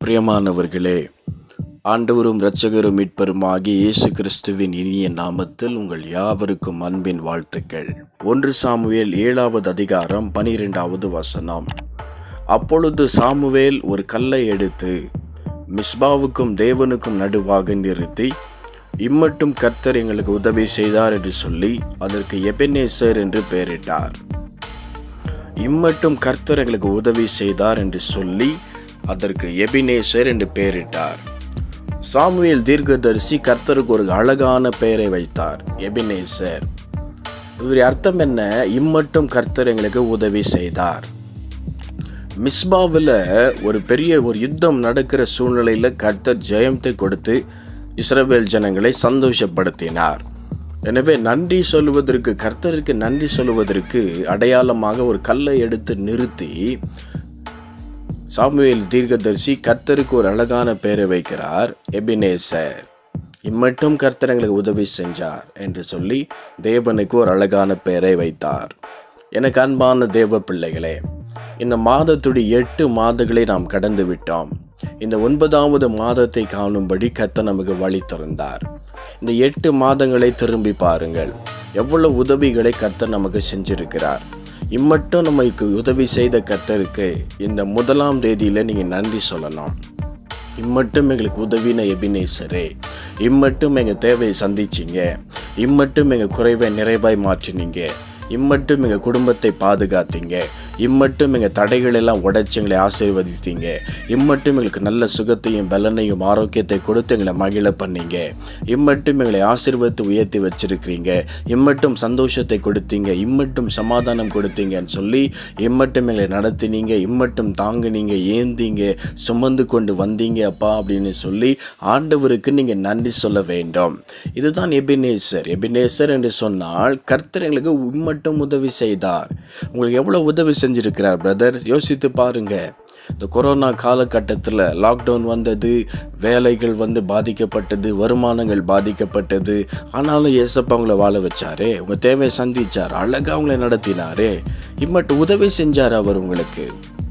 பிரியமானவர்களே ஆண்டவரும் இரட்சகரும் மீட்பருமாகிய இயேசு கிறிஸ்துவின் இனிய நாமத்தில் உங்கள் யாவருக்கும் அன்பின் வாழ்த்துக்கள் ஒன்று சாமுவேல் ஏழாவது அதிகாரம் பனிரெண்டாவது வசனம் அப்பொழுது சாமுவேல் ஒரு கல்லை எடுத்து மிஸ்பாவுக்கும் தேவனுக்கும் நடுவாக நிறுத்தி இம்மட்டும் கர்த்தர் எங்களுக்கு உதவி செய்தார் என்று சொல்லி அதற்கு எபெனேசர் என்று பெயரிட்டார் இம்மட்டும் கர்த்தர் எங்களுக்கு உதவி செய்தார் என்று சொல்லி அதற்கு எபினேசர் என்று பெயரிட்டார் சாமுவேல் தீர்க்கதரிசி கர்த்தருக்கு ஒரு அழகான பெயரை வைத்தார் எபினேசர் இவர் அர்த்தம் என்ன இம்மட்டும் கர்த்தர் எங்களுக்கு உதவி செய்தார் மிஸ்பாவில் ஒரு பெரிய ஒரு யுத்தம் நடக்கிற சூழ்நிலையில் கர்த்தர் ஜெயத்தை கொடுத்து இஸ்ரவேல் ஜனங்களை சந்தோஷப்படுத்தினார் எனவே நன்றி சொல்லுவதற்கு கர்த்தருக்கு நன்றி சொல்லுவதற்கு அடையாளமாக ஒரு கல்லை எடுத்து நிறுத்தி சாமுவேல் தீர்க்கதரிசி கர்த்தருக்கு ஒரு அழகான பெயரை வைக்கிறார் எபினேசர் இம்மட்டும் கர்த்தர் எங்களுக்கு உதவி செஞ்சார் என்று சொல்லி தேவனுக்கு ஒரு அழகான பெயரை வைத்தார் எனக்கு அன்பான தேவ பிள்ளைகளே இந்த மாதத்துடைய எட்டு மாதங்களை நாம் கடந்து விட்டோம் இந்த ஒன்பதாவது மாதத்தை காணும்படி கர்த்தர் நமக்கு வழி திறந்தார் இந்த எட்டு மாதங்களை திரும்பி பாருங்கள் எவ்வளவு உதவிகளை கர்த்தர் நமக்கு செஞ்சிருக்கிறார் இம்மட்டும் நமக்கு உதவி செய்த கர்த்தருக்கு இந்த முதலாம் தேதியில் நீங்கள் நன்றி சொல்லணும் இம்மட்டும் எங்களுக்கு உதவின எபினேசரே இம்மட்டும் எங்கள் தேவையை சந்திச்சிங்க இம்மட்டும் எங்கள் குறைவை நிறைவாய் மாற்றினீங்க இம்மட்டும் எங்கள் குடும்பத்தை பாதுகாத்தீங்க இம்மட்டும் எங்கள் தடைகள் எல்லாம் உடைச்சு எங்களை ஆசீர்வதித்தீங்க இம்மட்டும் எங்களுக்கு நல்ல சுகத்தையும் பலனையும் ஆரோக்கியத்தை கொடுத்து எங்களை மகிழ பண்ணீங்க இம்மட்டும் எங்களை ஆசீர்வதித்து உயர்த்தி வச்சிருக்கிறீங்க இம்மட்டும் சந்தோஷத்தை கொடுத்தீங்க இம்மட்டும் சமாதானம் கொடுத்தீங்கன்னு சொல்லி இம்மட்டும் எங்களை நடத்தினீங்க இம்மட்டும் தாங்குனீங்க ஏந்தீங்க சுமந்து கொண்டு வந்தீங்க அப்பா அப்படின்னு சொல்லி ஆண்டவருக்கு நீங்கள் நன்றி சொல்ல வேண்டும் இதுதான் எபினேசர் எபினேசர் என்று சொன்னால் கர்த்தர் எங்களுக்கு இம்மட்டும் உதவி செய்தார் உங்களுக்கு எவ்வளோ உதவி செஞ்சிருக்கிறார் பிரதர் யோசித்து பாருங்க இந்த கொரோனா காலகட்டத்தில் லாக்டவுன் வந்தது வேலைகள் வந்து பாதிக்கப்பட்டது வருமானங்கள் பாதிக்கப்பட்டது ஆனாலும் ஏசப்பா உங்களை வாழ வச்சாரே உங்கள் தேவையை சந்திச்சார் அழகாக உங்களை நடத்தினாரே இம்மட்டு உதவி செஞ்சார் அவர் உங்களுக்கு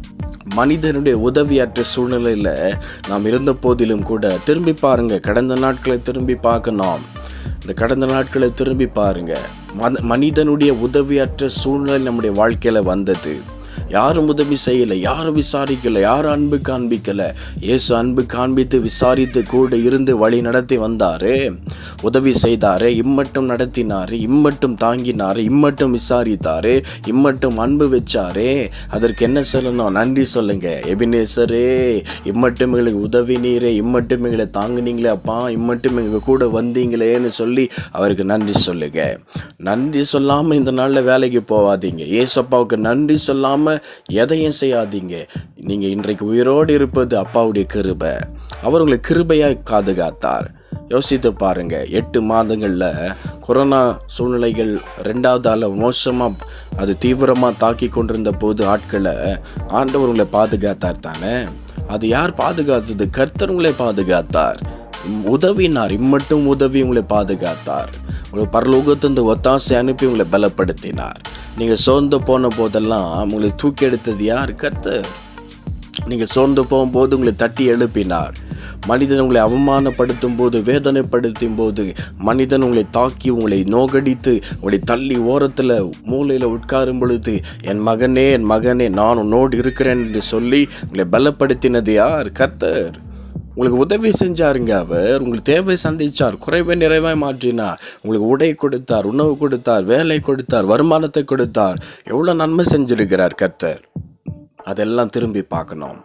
மனிதனுடைய உதவியற்ற சூழ்நிலையில் நாம் இருந்த போதிலும் கூட திரும்பி பாருங்க கடந்த நாட்களை திரும்பி பார்க்கணும் இந்த கடந்த நாட்களை திரும்பி பாருங்க மத மனிதனுடைய உதவியற்ற சூழ்நிலை நம்முடைய வாழ்க்கையில் வந்தது யாரும் உதவி செய்யலை யாரும் விசாரிக்கல யாரும் அன்பு காண்பிக்கல இயேசு அன்பு காண்பித்து விசாரித்து கூட இருந்து வழி நடத்தி வந்தாரு உதவி செய்தாரு இம்மட்டும் நடத்தினாரு இம்மட்டும் தாங்கினாரு இம்மட்டும் விசாரித்தாரு இம்மட்டும் அன்பு வச்சாரே அதற்கு என்ன சொல்லணும் நன்றி சொல்லுங்க எபினேசரே இம்மட்டும் எங்களுக்கு உதவி நீரே இம்மட்டும் எங்களை தாங்குனீங்களே அப்பா இம்மட்டும் எங்க கூட வந்தீங்களேன்னு சொல்லி அவருக்கு நன்றி சொல்லுங்க நன்றி சொல்லாமல் இந்த நாளில் வேலைக்கு போகாதீங்க ஏசப்பாவுக்கு நன்றி சொல்லாமல் எதையும் செய்யாதீங்க நீங்கள் இன்றைக்கு உயிரோடு இருப்பது அப்பாவுடைய கிருபை அவர் உங்களை கிருபையாக பாதுகாத்தார் யோசித்து பாருங்க எட்டு மாதங்களில் கொரோனா சூழ்நிலைகள் ரெண்டாவது ஆள மோசமாக அது தீவிரமாக தாக்கி கொண்டிருந்த போது ஆட்களை ஆண்டவர் உங்களை பாதுகாத்தார் தானே அது யார் பாதுகாத்தது கர்த்தர் உங்களை பாதுகாத்தார் உதவினார் இம்மட்டும் உதவி உங்களை பாதுகாத்தார் உங்களை பரலோகத்திலிருந்து ஒத்தாசை அனுப்பி உங்களை பலப்படுத்தினார் நீங்கள் சோர்ந்து போன போதெல்லாம் உங்களை தூக்கி எடுத்தது யார் கர்த்தர் நீங்கள் சோர்ந்து போகும்போது உங்களை தட்டி எழுப்பினார் மனிதன் உங்களை அவமானப்படுத்தும் போது வேதனைப்படுத்தும் போது மனிதன் உங்களை தாக்கி உங்களை நோகடித்து உங்களை தள்ளி ஓரத்தில் மூலையில் உட்காரும் பொழுது என் மகனே என் மகனே நான் உன்னோடு இருக்கிறேன் என்று சொல்லி உங்களை பலப்படுத்தினது யார் கர்த்தர் உங்களுக்கு உதவி செஞ்சாருங்க அவர் உங்களுக்கு தேவை சந்திச்சார் குறைவை நிறைவாய் மாற்றினார் உங்களுக்கு உடை கொடுத்தார் உணவு கொடுத்தார் வேலை கொடுத்தார் வருமானத்தை கொடுத்தார் எவ்வளோ நன்மை செஞ்சிருக்கிறார் கர்த்தர் அதெல்லாம் திரும்பி பார்க்கணும்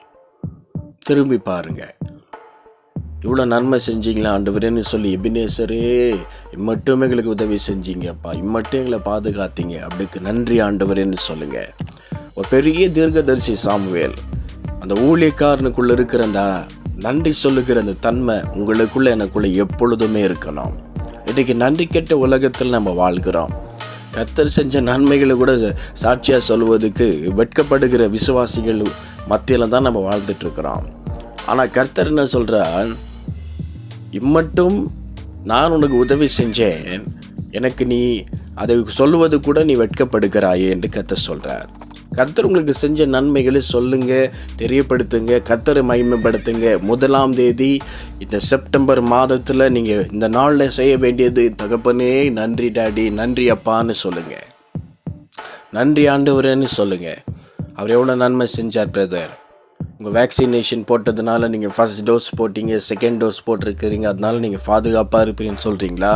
திரும்பி பாருங்க இவ்வளோ நன்மை செஞ்சீங்களா ஆண்டவரேன்னு சொல்லி எபினேசரே இம்மட்டும் எங்களுக்கு உதவி செஞ்சீங்கப்பா இம்மட்டும் எங்களை பாதுகாத்தீங்க அப்படிக்கு நன்றி ஆண்டவரேன்னு சொல்லுங்க ஒரு பெரிய தீர்க்கதரிசி சாமுவேல் அந்த ஊழியக்காரனுக்குள்ள இருக்கிற அந்த நன்றி சொல்லுகிற அந்த தன்மை உங்களுக்குள்ள எனக்குள்ள எப்பொழுதுமே இருக்கணும் இன்றைக்கு நன்றி கெட்ட உலகத்தில் நம்ம வாழ்கிறோம் கத்தர் செஞ்ச நன்மைகளை கூட சாட்சியாக சொல்வதுக்கு வெட்கப்படுகிற விசுவாசிகள் மத்தியில் தான் நம்ம வாழ்ந்துட்டு இருக்கிறோம் ஆனால் கர்த்தர் என்ன சொல்கிறார் இம்மட்டும் நான் உனக்கு உதவி செஞ்சேன் எனக்கு நீ அதை சொல்லுவது கூட நீ வெட்கப்படுகிறாயே என்று கத்த சொல்கிறார் கர்த்தர் உங்களுக்கு செஞ்ச நன்மைகளை சொல்லுங்க தெரியப்படுத்துங்க கர்த்தரை மகிமைப்படுத்துங்க முதலாம் தேதி இந்த செப்டம்பர் மாதத்தில் நீங்கள் இந்த நாளில் செய்ய வேண்டியது தகப்பனே நன்றி டாடி நன்றி அப்பான்னு சொல்லுங்கள் நன்றி ஆண்டவரேன்னு சொல்லுங்கள் அவர் எவ்வளோ நன்மை செஞ்சார் பிரதர் உங்கள் வேக்சினேஷன் போட்டதுனால நீங்கள் ஃபர்ஸ்ட் டோஸ் போட்டீங்க செகண்ட் டோஸ் போட்டிருக்கிறீங்க அதனால நீங்கள் பாதுகாப்பாக இருப்பீங்கன்னு சொல்கிறீங்களா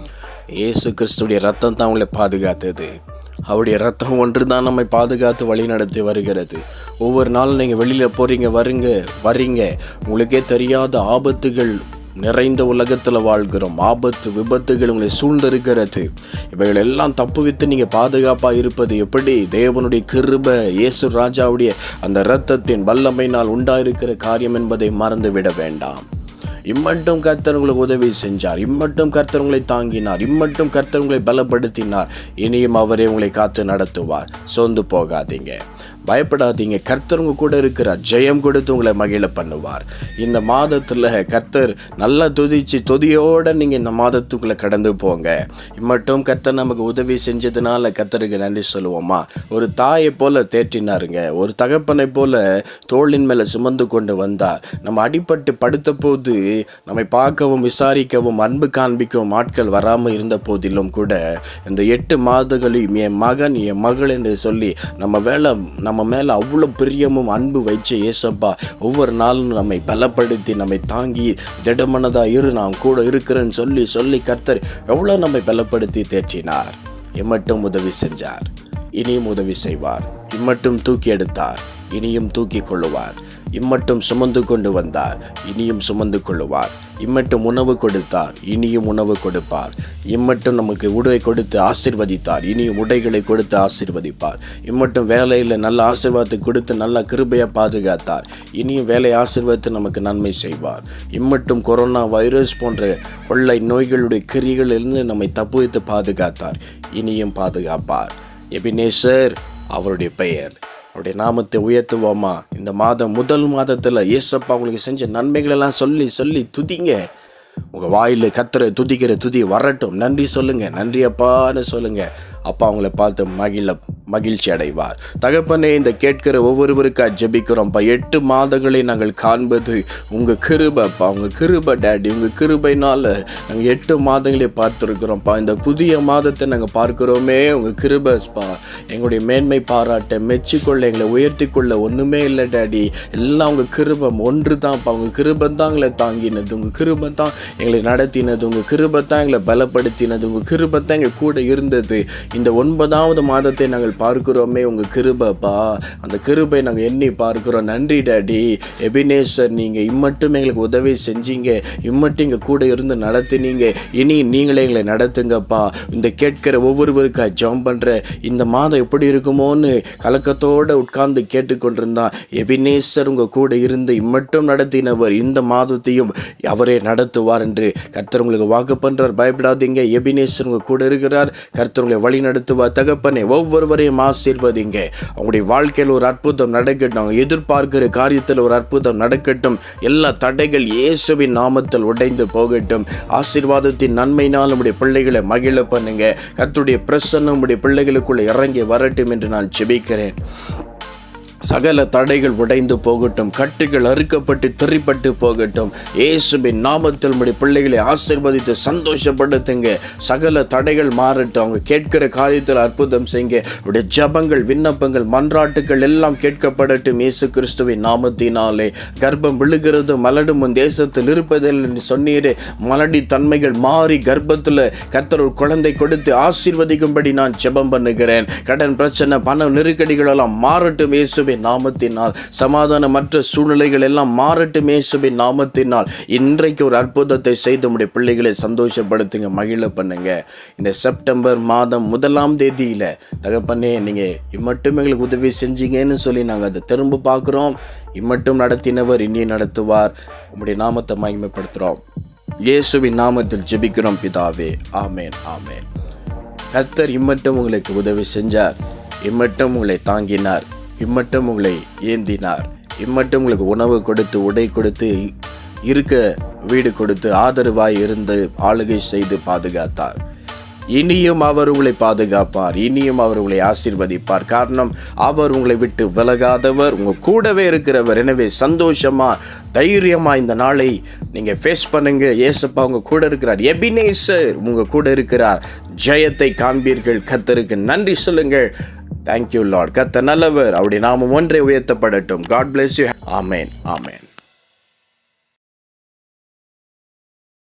இயேசு கிறிஸ்துடைய ரத்தம் தான் உங்களை பாதுகாத்தது அவருடைய ரத்தம் ஒன்று தான் நம்மை பாதுகாத்து வழி நடத்தி வருகிறது ஒவ்வொரு நாளும் நீங்கள் வெளியில் போகிறீங்க வருங்க வரீங்க உங்களுக்கே தெரியாத ஆபத்துகள் நிறைந்த உலகத்தில் வாழ்கிறோம் ஆபத்து விபத்துகள் உங்களை சூழ்ந்திருக்கிறது இவைகள் எல்லாம் தப்புவித்து நீங்கள் பாதுகாப்பாக இருப்பது எப்படி தேவனுடைய கிருப இயேசு ராஜாவுடைய அந்த இரத்தத்தின் வல்லமையினால் உண்டாயிருக்கிற காரியம் என்பதை மறந்து விட வேண்டாம் இம்மட்டும் கர்த்தர் உங்களுக்கு உதவி செஞ்சார் இம்மட்டும் கர்த்தர் உங்களை தாங்கினார் இம்மட்டும் கர்த்தர் உங்களை பலப்படுத்தினார் இனியும் அவரே உங்களை காத்து நடத்துவார் சோர்ந்து போகாதீங்க பயப்படாதீங்க கர்த்தர் உங்க கூட இருக்கிறார் ஜெயம் கொடுத்து உங்களை மகிழ பண்ணுவார் இந்த மாதத்தில் கர்த்தர் நல்லா துதிச்சு துதியோட நீங்கள் இந்த மாதத்துக்குள்ளே கடந்து போங்க இம்மட்டும் கர்த்தர் நமக்கு உதவி செஞ்சதுனால கர்த்தருக்கு நன்றி சொல்லுவோமா ஒரு தாயை போல தேற்றினாருங்க ஒரு தகப்பனை போல தோளின் மேலே சுமந்து கொண்டு வந்தார் நம்ம அடிபட்டு படுத்த போது நம்மை பார்க்கவும் விசாரிக்கவும் அன்பு காண்பிக்கவும் ஆட்கள் வராமல் இருந்த போதிலும் கூட இந்த எட்டு மாதங்களையும் என் மகன் என் மகள் என்று சொல்லி நம்ம வேலை நம்ம மேலே அவ்வளோ பிரியமும் அன்பு வச்ச ஏசப்பா ஒவ்வொரு நாளும் நம்மை பலப்படுத்தி நம்மை தாங்கி திடமனதாக இரு நான் கூட இருக்கிறேன்னு சொல்லி சொல்லி கர்த்தர் எவ்வளோ நம்மை பலப்படுத்தி தேற்றினார் இம்மட்டும் உதவி செஞ்சார் இனியும் உதவி செய்வார் இம்மட்டும் தூக்கி எடுத்தார் இனியும் தூக்கி கொள்ளுவார் இம்மட்டும் சுமந்து கொண்டு வந்தார் இனியும் சுமந்து கொள்ளுவார் இம்மட்டும் உணவு கொடுத்தார் இனியும் உணவு கொடுப்பார் இம்மட்டும் நமக்கு உடை கொடுத்து ஆசிர்வதித்தார் இனியும் உடைகளை கொடுத்து ஆசிர்வதிப்பார் இம்மட்டும் வேலையில் நல்ல ஆசீர்வாதத்தை கொடுத்து நல்ல கிருபையை பாதுகாத்தார் இனியும் வேலை ஆசீர்வாதத்தை நமக்கு நன்மை செய்வார் இம்மட்டும் கொரோனா வைரஸ் போன்ற கொள்ளை நோய்களுடைய கிரிகளிலிருந்து நம்மை தப்புவித்து பாதுகாத்தார் இனியும் பாதுகாப்பார் எபினேசர் அவருடைய பெயர் அவருடைய நாமத்தை உயர்த்துவோமா இந்த மாதம் முதல் மாதத்தில் இயேசப்பா உங்களுக்கு செஞ்ச நன்மைகளெல்லாம் சொல்லி சொல்லி துதிங்க உங்கள் வாயில் கத்துற துதிக்கிற துதி வரட்டும் நன்றி சொல்லுங்கள் நன்றி அப்பான்னு சொல்லுங்கள் அப்பா அவங்கள பார்த்து மகிழ மகிழ்ச்சி அடைவார் தகப்பனே இந்த கேட்கிற ஒவ்வொருவருக்கா ஜெபிக்கிறோம்ப்பா எட்டு மாதங்களை நாங்கள் காண்பது உங்கள் கிருபப்பா உங்கள் கிருப டேடி உங்கள் கிருபைனால நாங்கள் எட்டு மாதங்களை பார்த்துருக்குறோம்ப்பா இந்த புதிய மாதத்தை நாங்கள் பார்க்குறோமே உங்கள் கிருபஸ்ப்பா எங்களுடைய மேன்மை பாராட்ட மெச்சிக்கொள்ள எங்களை உயர்த்தி கொள்ள ஒன்றுமே இல்லை டேடி எல்லாம் உங்கள் கிருபம் ஒன்று தான்ப்பா உங்கள் கிருபம் தான் எங்களை தாங்கினது உங்கள் கிருபம் தான் எங்களை நடத்தினது உங்கள் கிருபத்தான் எங்களை பலப்படுத்தினது உங்கள் கிருபத்தான் எங்கள் கூட இருந்தது இந்த ஒன்பதாவது மாதத்தை நாங்கள் பார்க்கிறோமே உங்கள் கிருபப்பா அந்த கிருபை நாங்கள் எண்ணி பார்க்கிறோம் நன்றி டாடி எபினேசர் நீங்கள் இம்மட்டும் எங்களுக்கு உதவி செஞ்சீங்க இம்மட்டும் எங்கள் கூட இருந்து நடத்தினீங்க இனி நீங்களே எங்களை நடத்துங்கப்பா இந்த கேட்கிற ஒவ்வொருவருக்கா ஜாம் பண்ணுற இந்த மாதம் எப்படி இருக்குமோன்னு கலக்கத்தோடு உட்கார்ந்து கேட்டுக்கொண்டிருந்தான் எபினேசர் உங்கள் கூட இருந்து இம்மட்டும் நடத்தினவர் இந்த மாதத்தையும் அவரே நடத்துவார் என்று கர்த்தர் உங்களுக்கு வாக்கு பண்ணுறார் பயப்படாதீங்க எபினேசர் உங்கள் கூட இருக்கிறார் கர்த்தர் உங்களை வழி நடத்துவார் தகப்பனே ஒவ்வொருவரையும் ஆசீர்வதிங்க அவங்களுடைய வாழ்க்கையில் ஒரு அற்புதம் நடக்கட்டும் அவங்க எதிர்பார்க்கிற காரியத்தில் ஒரு அற்புதம் நடக்கட்டும் எல்லா தடைகள் இயேசுவின் நாமத்தில் உடைந்து போகட்டும் ஆசீர்வாதத்தின் நன்மையினால் நம்முடைய பிள்ளைகளை மகிழ பண்ணுங்க கர்த்தருடைய பிரசன்னம் நம்முடைய பிள்ளைகளுக்குள்ள இறங்கி வரட்டும் என்று நான் ஜெபிக்கிறேன் சகல தடைகள் உடைந்து போகட்டும் கட்டுகள் அறுக்கப்பட்டு திரிப்பட்டு போகட்டும் இயேசுவின் நாமத்தில் நம்முடைய பிள்ளைகளை ஆசீர்வதித்து சந்தோஷப்படுத்துங்க சகல தடைகள் மாறட்டும் அவங்க கேட்கிற காரியத்தில் அற்புதம் செய்யுங்க உடைய ஜபங்கள் விண்ணப்பங்கள் மன்றாட்டுகள் எல்லாம் கேட்கப்படட்டும் இயேசு கிறிஸ்துவின் நாமத்தினாலே கர்ப்பம் விழுகிறது மலடும் உன் தேசத்தில் இருப்பதில்லை என்று சொன்னீரே மலடி தன்மைகள் மாறி கர்ப்பத்தில் கர்த்தர் ஒரு குழந்தை கொடுத்து ஆசீர்வதிக்கும்படி நான் ஜெபம் பண்ணுகிறேன் கடன் பிரச்சனை பண நெருக்கடிகள் எல்லாம் மாறட்டும் இயேசுவின் நாமத்தினால் சமாதானமற்ற சூழ்நிலைகள் எல்லாம் மாறட்டும் இயேசுவின் நாமத்தினால் இன்றைக்கு ஒரு அற்புதத்தை செய்து உடைய பிள்ளைகளை சந்தோஷப்படுத்துங்க மகிழ பண்ணுங்க இந்த செப்டம்பர் மாதம் முதலாம் தேதியில் தகப்பனே நீங்கள் இம்மட்டும் எங்களுக்கு உதவி செஞ்சீங்கன்னு சொல்லி நாங்கள் அதை திரும்ப பார்க்குறோம் இம்மட்டும் நடத்தினவர் இனி நடத்துவார் உம்முடைய நாமத்தை மகிமைப்படுத்துகிறோம் இயேசுவின் நாமத்தில் ஜெபிக்கிறோம் பிதாவே ஆமேன் ஆமேன் கர்த்தர் இம்மட்டும் உங்களுக்கு உதவி செஞ்சார் இம்மட்டும் உங்களை தாங்கினார் இம்மட்டும் உங்களை ஏந்தினார் இம்மட்டும் உங்களுக்கு உணவு கொடுத்து உடை கொடுத்து இருக்க வீடு கொடுத்து ஆதரவாய் இருந்து ஆளுகை செய்து பாதுகாத்தார் இனியும் அவர் உங்களை பாதுகாப்பார் இனியும் அவர் உங்களை ஆசீர்வதிப்பார் காரணம் அவர் உங்களை விட்டு விலகாதவர் உங்க கூடவே இருக்கிறவர் எனவே சந்தோஷமா தைரியமா இந்த நாளை நீங்க ஃபேஸ் பண்ணுங்க ஏசப்பா உங்க கூட இருக்கிறார் எபினேசர் உங்க கூட இருக்கிறார் ஜெயத்தை காண்பீர்கள் கத்தருக்கு நன்றி சொல்லுங்கள் தேங்க்யூ லார்ட் கத்த நல்லவர் அவருடைய நாமம் ஒன்றே உயர்த்தப்படட்டும் God bless you amen amen